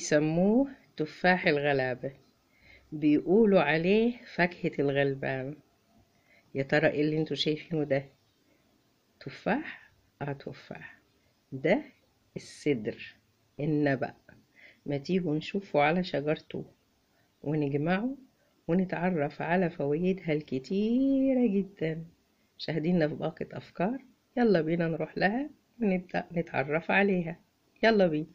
بيسموه تفاح الغلابة بيقولوا عليه فاكهة الغلبان يا ترى ايه اللي انتوا شايفينه ده تفاح اه تفاح ده السدر النبأ ما تيجوا نشوفه على شجرته ونجمعه ونتعرف على فوائدها الكتيرة جدا شاهدينا في باقة أفكار يلا بينا نروح لها ونبدأ نتعرف عليها يلا بينا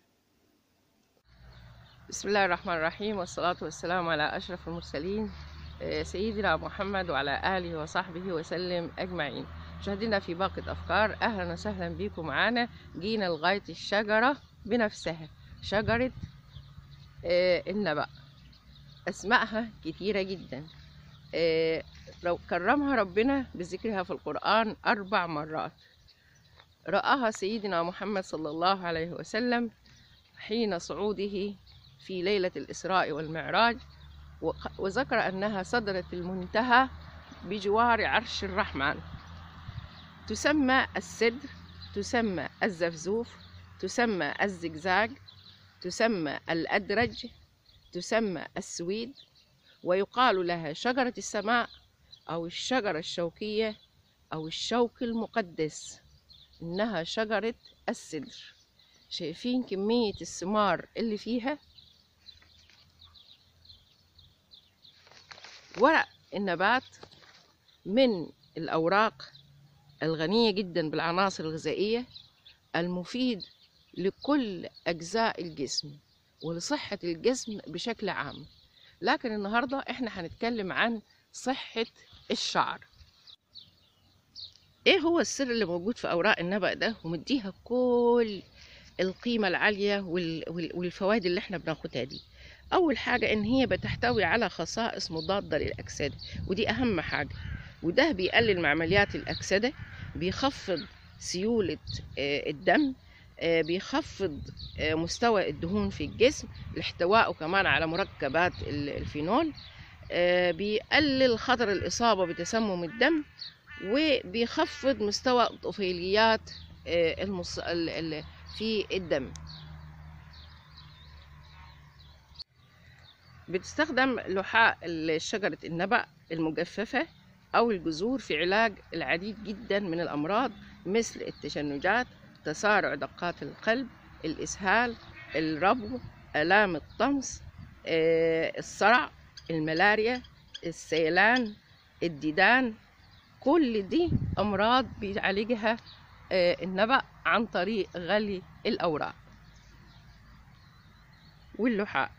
بسم الله الرحمن الرحيم والصلاة والسلام على أشرف المرسلين آه، سيدنا محمد وعلى آله وصحبه وسلم أجمعين مشاهدينا في باقة أفكار أهلا وسهلا بكم معانا جينا لغاية الشجرة بنفسها شجرة آه، النبأ أسمائها كتيرة جدا آه، لو كرمها ربنا بذكرها في القرآن أربع مرات رآها سيدنا محمد صلى الله عليه وسلم حين صعوده في ليلة الإسراء والمعراج وق- وذكر أنها صدرت المنتهى بجوار عرش الرحمن تسمى السدر تسمى الزفزوف تسمى الزجزاج تسمى الأدرج تسمى السويد ويقال لها شجرة السماء أو الشجرة الشوكية أو الشوك المقدس إنها شجرة السدر شايفين كمية الثمار اللي فيها ورق النبات من الأوراق الغنية جدا بالعناصر الغذائية المفيد لكل أجزاء الجسم ولصحة الجسم بشكل عام لكن النهاردة احنا هنتكلم عن صحة الشعر ايه هو السر اللي موجود في اوراق النبأ ده ومديها كل القيمة العالية وال- وال- والفوائد اللي احنا بناخدها دي اول حاجة ان هي بتحتوي على خصائص مضادة للاكسدة ودي اهم حاجة وده بيقلل معمليات الاكسدة بيخفض سيولة آه، الدم آه، بيخفض آه، مستوى الدهون في الجسم لاحتوائه كمان على مركبات ال- الفينول آه، بيقلل خطر الإصابة بتسمم الدم وبيخفض مستوى الطفيليات آه، المص... ال- ال- في الدم بتستخدم لحاء شجرة النبأ المجففة أو الجذور في علاج العديد جدا من الأمراض مثل التشنجات تسارع دقات القلب الإسهال الربو آلام الطمس آه، الصرع الملاريا السيلان الديدان كل دي أمراض بيعالجها آه، النبأ عن طريق غلي الأوراق واللحاء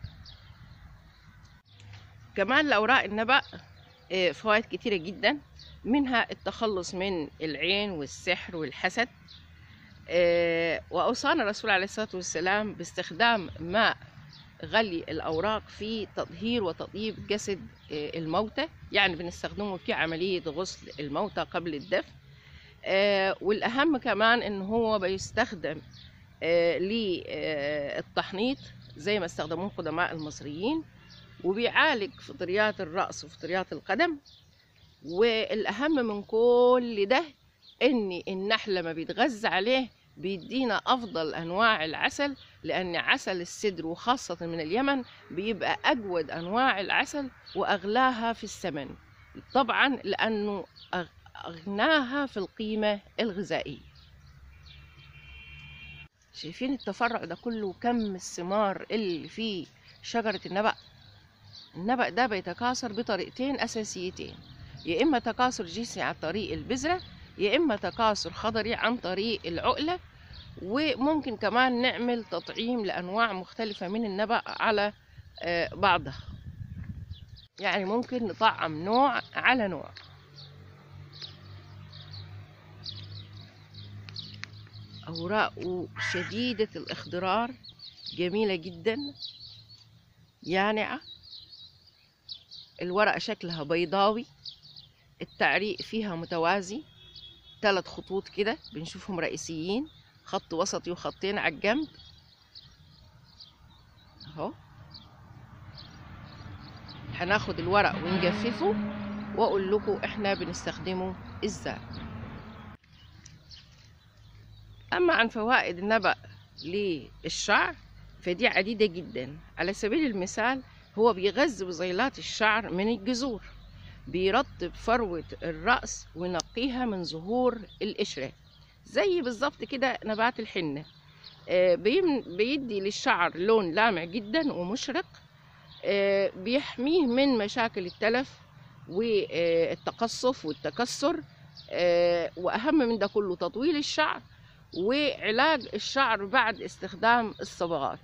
كمان الأوراق النبأ آه، فوائد كتيرة جدا منها التخلص من العين والسحر والحسد آه، وأوصانا الرسول عليه الصلاة والسلام باستخدام ماء غلي الأوراق في تطهير وتطيب جسد آه، الموتى يعني بنستخدمه في عملية غسل الموتى قبل الدفن آه، والأهم كمان إن هو بيستخدم آه، للتحنيط زي ما استخدموه قدماء المصريين وبيعالج فطريات الرأس وفطريات القدم والأهم من كل ده إن النحل لما بيتغذى عليه بيدينا أفضل أنواع العسل لأن عسل السدر وخاصة من اليمن بيبقى أجود أنواع العسل وأغلاها في الثمن طبعا لأنه أغ- أغناها في القيمة الغذائية شايفين التفرع ده كله كم الثمار اللي في شجرة النبأ النبأ ده بيتكاثر بطريقتين أساسيتين يا إما تكاثر جنسي عن طريق البذرة يا إما تكاثر خضري عن طريق العقلة وممكن كمان نعمل تطعيم لأنواع مختلفة من النبأ على آه، بعضها يعني ممكن نطعم نوع على نوع أوراقه شديدة الإخضرار جميلة جدا يانعة الورقة شكلها بيضاوي التعريق فيها متوازي ثلاث خطوط كده بنشوفهم رئيسيين خط وسطي وخطين على الجنب اهو هناخد الورق ونجففه واقول لكم احنا بنستخدمه ازاي اما عن فوائد النبأ للشعر فدي عديدة جدا على سبيل المثال هو بيغذي بظيلات الشعر من الجذور بيرطب فروة الرأس وينقيها من ظهور القشرة زي بالظبط كده نبات الحنة آه، بيم- بيدي للشعر لون لامع جدا ومشرق آه، بيحميه من مشاكل التلف والتقصف والتكسر آه، وأهم من ده كله تطويل الشعر وعلاج الشعر بعد استخدام الصبغات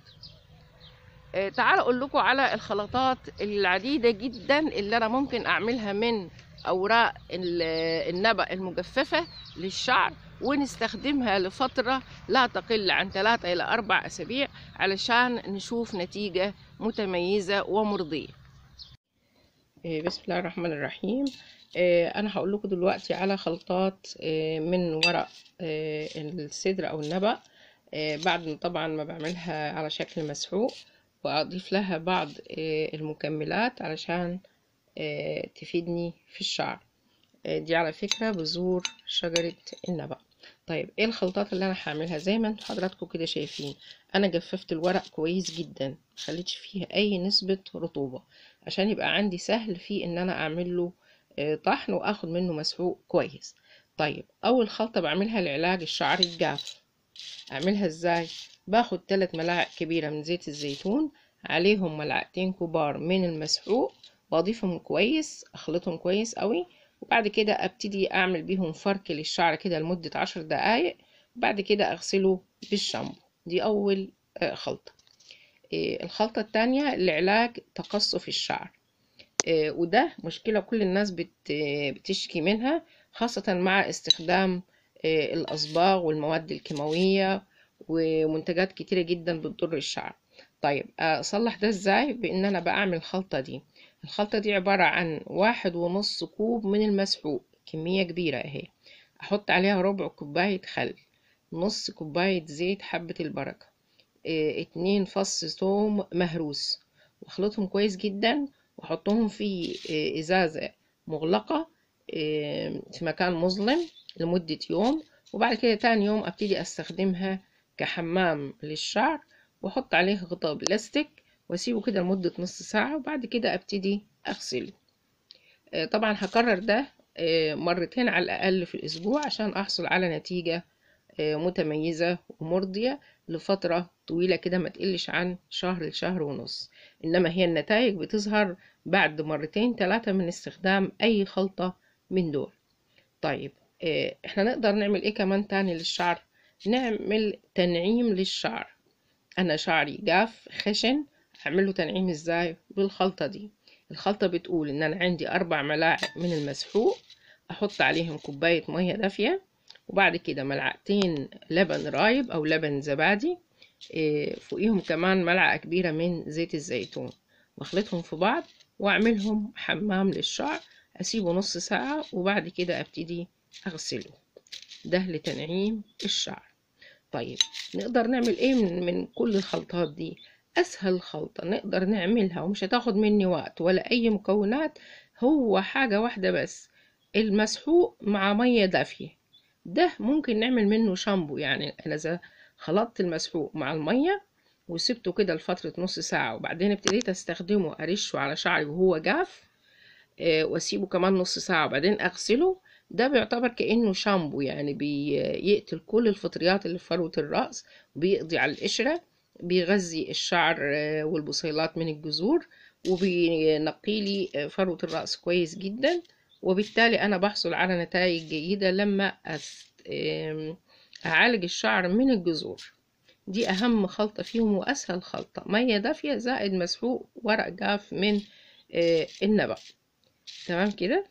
آه، تعالوا اقول لكم على الخلطات العديده جدا اللي انا ممكن اعملها من اوراق ال- النبأ المجففه للشعر ونستخدمها لفتره لا تقل عن ثلاثة الى اربع اسابيع علشان نشوف نتيجه متميزه ومرضيه آه، بسم الله الرحمن الرحيم آه، انا هقول لكم دلوقتي على خلطات آه، من ورق آه، السدر او النبأ آه، بعد ما طبعا ما بعملها على شكل مسحوق واضيف لها بعض آه، المكملات علشان آه، تفيدني في الشعر آه، دي على فكرة بذور شجرة النبأ طيب ايه الخلطات اللي انا هعملها زي ما انتوا حضراتكم كده شايفين انا جففت الورق كويس جدا مخليتش فيه اي نسبة رطوبة عشان يبقى عندي سهل في ان انا اعمل له آه، طحن واخد منه مسحوق كويس طيب اول خلطة بعملها لعلاج الشعر الجاف اعملها ازاي باخد 3 ملاعق كبيرة من زيت الزيتون عليهم ملعقتين كبار من المسحوق واضيفهم كويس اخلطهم كويس قوي وبعد كده ابتدي اعمل بيهم فرك للشعر كده لمدة عشر دقايق وبعد كده اغسله بالشامبو دي اول آه، خلطة آه، الخلطة التانية لعلاج تقصف الشعر آه، وده مشكلة كل الناس بت- بتشكي منها خاصة مع استخدام آه، الأصباغ والمواد الكيماوية ومنتجات كتيرة جدا بتضر الشعر طيب أصلح ده ازاي بإن أنا بعمل الخلطة دي الخلطة دي عبارة عن واحد ونص كوب من المسحوق كمية كبيرة اهي أحط عليها ربع كوباية خل نص كوباية زيت حبة البركة إيه، اتنين فص ثوم مهروس واخلطهم كويس جدا واحطهم في إيه، ازازة مغلقة إيه، في مكان مظلم لمدة يوم وبعد كده تاني يوم ابتدي استخدمها كحمام للشعر واحط عليه غطاء بلاستيك واسيبه كده لمدة نص ساعة وبعد كده ابتدي اغسله آه، طبعا هكرر ده آه، مرتين على الاقل في الاسبوع عشان احصل على نتيجة آه، متميزة ومرضية لفترة طويلة كده ما تقلش عن شهر لشهر ونص إنما هي النتائج بتظهر بعد مرتين ثلاثة من استخدام أي خلطة من دول طيب آه، احنا نقدر نعمل ايه كمان تاني للشعر نعمل تنعيم للشعر انا شعري جاف خشن اعمله تنعيم ازاي بالخلطة دي الخلطة بتقول ان انا عندي اربع ملاعق من المسحوق احط عليهم كوباية مية دافية وبعد كده ملعقتين لبن رايب او لبن زبادي إيه، فوقيهم كمان ملعقة كبيرة من زيت الزيتون واخلطهم في بعض واعملهم حمام للشعر اسيبه نص ساعة وبعد كده ابتدي اغسله ده لتنعيم الشعر طيب نقدر نعمل ايه من, من كل الخلطات دي اسهل خلطة نقدر نعملها ومش هتاخد مني وقت ولا اي مكونات هو حاجة واحدة بس المسحوق مع مية دافية ده ممكن نعمل منه شامبو يعني انا اذا خلطت المسحوق مع المية وسبته كده لفترة نص ساعة وبعدين ابتديت استخدمه ارشه على شعري وهو جاف آه، واسيبه كمان نص ساعة وبعدين اغسله ده بيعتبر كأنه شامبو يعني بيقتل كل الفطريات اللي في فروة الرأس وبيقضي على القشرة بيغذي الشعر آه، والبصيلات من الجذور وبينقي لي آه، فروة الرأس كويس جدا وبالتالي أنا بحصل على نتائج جيدة لما أست... آم، أعالج الشعر من الجذور دي أهم خلطة فيهم وأسهل خلطة مية دافية زائد مسحوق ورق جاف من آه، النبأ تمام كده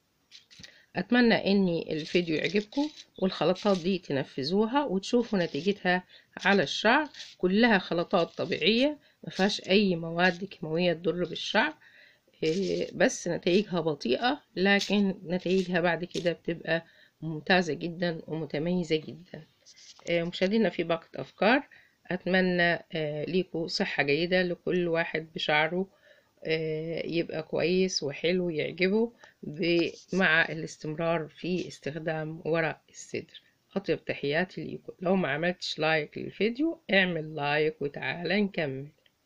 أتمنى إن الفيديو يعجبكم والخلطات دي تنفذوها وتشوفوا نتيجتها على الشعر كلها خلطات طبيعية مفيهاش أي مواد كيماوية تضر بالشعر إيه، بس نتائجها بطيئة لكن نتائجها بعد كده بتبقى ممتازة جدا ومتميزة جدا إيه، مشاهدينا في باقة أفكار أتمنى آه، ليكوا صحة جيدة لكل واحد بشعره آه، يبقى كويس وحلو يعجبه ب- مع الاستمرار في استخدام ورق السدر أطيب تحياتي ليكم لو ما عملتش لايك للفيديو اعمل لايك وتعالى نكمل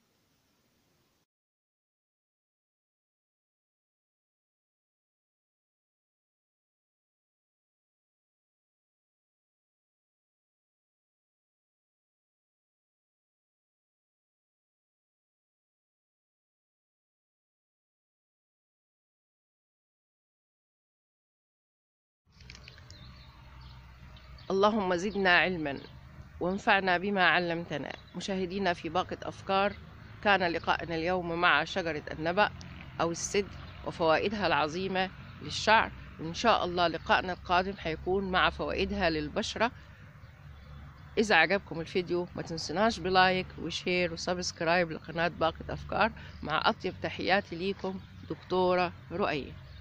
اللهم زدنا علما وانفعنا بما علمتنا مشاهدينا في باقة أفكار كان لقاءنا اليوم مع شجرة النبأ أو السد وفوائدها العظيمة للشعر وإن شاء الله لقاءنا القادم هيكون مع فوائدها للبشرة إذا عجبكم الفيديو ما تنسناش بلايك وشير وسبسكرايب لقناة باقة أفكار مع أطيب تحياتي ليكم دكتورة رؤية